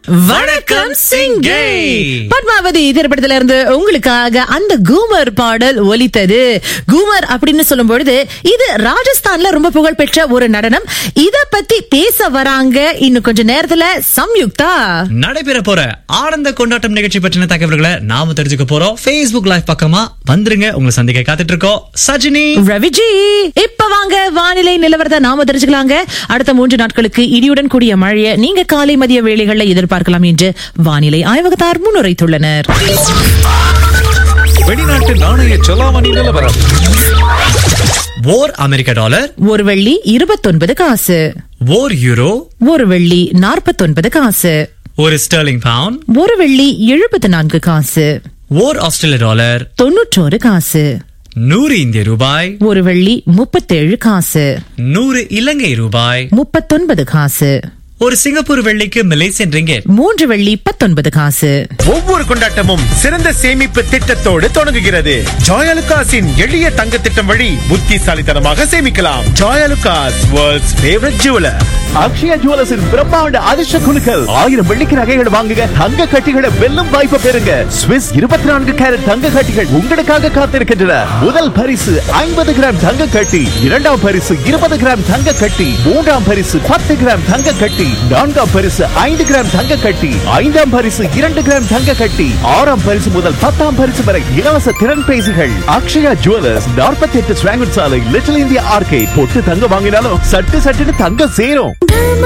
வணக்கம் சிங்கை பத்மாவதி திரைப்படத்துல இருந்து உங்களுக்காக அந்த கூமர் பாடல் ஒலித்தது கூமர் அப்படின்னு சொல்லும் பொழுது இது ராஜஸ்தான்ல ரொம்ப புகழ்பெற்ற ஒரு நடனம் இத பத்தி பேச வராங்க இன்னும் கொஞ்ச நேரத்துல சம்யுக்தா நடைபெற போற ஆனந்த கொண்டாட்டம் நிகழ்ச்சி பற்றின தகவல்களை நாம தெரிஞ்சுக்க போறோம் Facebook லைவ் பக்கமா வந்துருங்க உங்களை சந்திக்க காத்துட்டு இருக்கோம் சஜினி ரவிஜி இப்ப வாங்க வானிலை நிலவரத்தை நாம தெரிஞ்சுக்கலாங்க அடுத்த மூன்று நாட்களுக்கு இடியுடன் கூடிய மழையை நீங்க காலை மதிய வேளைகள்ல எதிர்பார்க்கலாம் என்று வானிலை ஆய்வகத்தார் முன்னுரைத்துள்ளனர் வெளிநாட்டு நாணய செலாவணி நிலவரம் ஓர் அமெரிக்க டாலர் ஒரு வெள்ளி இருபத்தொன்பது காசு ஓர் யூரோ ஒரு வெள்ளி நாற்பத்தொன்பது காசு ஒரு ஸ்டெர்லிங் பவுண்ட் ஒரு வெள்ளி எழுபத்து நான்கு காசு ஓர் ஆஸ்திரேலிய டாலர் தொன்னூற்றோரு காசு நூறு இந்திய ரூபாய் ஒரு வெள்ளி முப்பத்தேழு காசு நூறு இலங்கை ரூபாய் முப்பத்தொன்பது காசு ஒரு சிங்கப்பூர் வெள்ளிக்கு மலேசியன் ரிங்கெட் மூன்று வெள்ளி பத்தொன்பது காசு ஒவ்வொரு கொண்டாட்டமும் சிறந்த சேமிப்பு திட்டத்தோடு தொடங்குகிறது ஜாயலுகாஸின் எளிய தங்க திட்டம் வழி புத்திசாலித்தனமாக சேமிக்கலாம் Joyalukkas world's favourite jeweller Akshaya ஜுவல்லர்ஸின் பிரம்மாண்ட அதிர்ஷ்ட குழுக்கள் ஆயிரம் வெள்ளிக்கு நகைகள் வாங்குங்க தங்க கட்டிகளை வெல்லும் வாய்ப்பு பெறுங்க ஸ்விஸ் இருபத்தி நான்கு கேரட் தங்க கட்டிகள் உங்களுக்காக காத்திருக்கின்றன முதல் பரிசு ஐம்பது கிராம் தங்க கட்டி இரண்டாம் பரிசு இருபது கிராம் தங்க கட்டி மூன்றாம் பரிசு பத்து கிராம் தங்க கட்டி நான்காம் பரிசு ஐந்து கிராம் தங்க கட்டி ஐந்தாம் பரிசு இரண்டு கிராம் தங்க கட்டி ஆறாம் பரிசு முதல் பத்தாம் பரிசு வரை இலவச திறன் பேசிகள் அக்ஷயா ஜுவல்லர்ஸ் நாற்பத்தி எட்டு சாலை லிட்டில் இந்தியா ஆர்கே பொட்டு தங்க வாங்கினாலும் சட்டு சட்டுன்னு தங்க சேரும்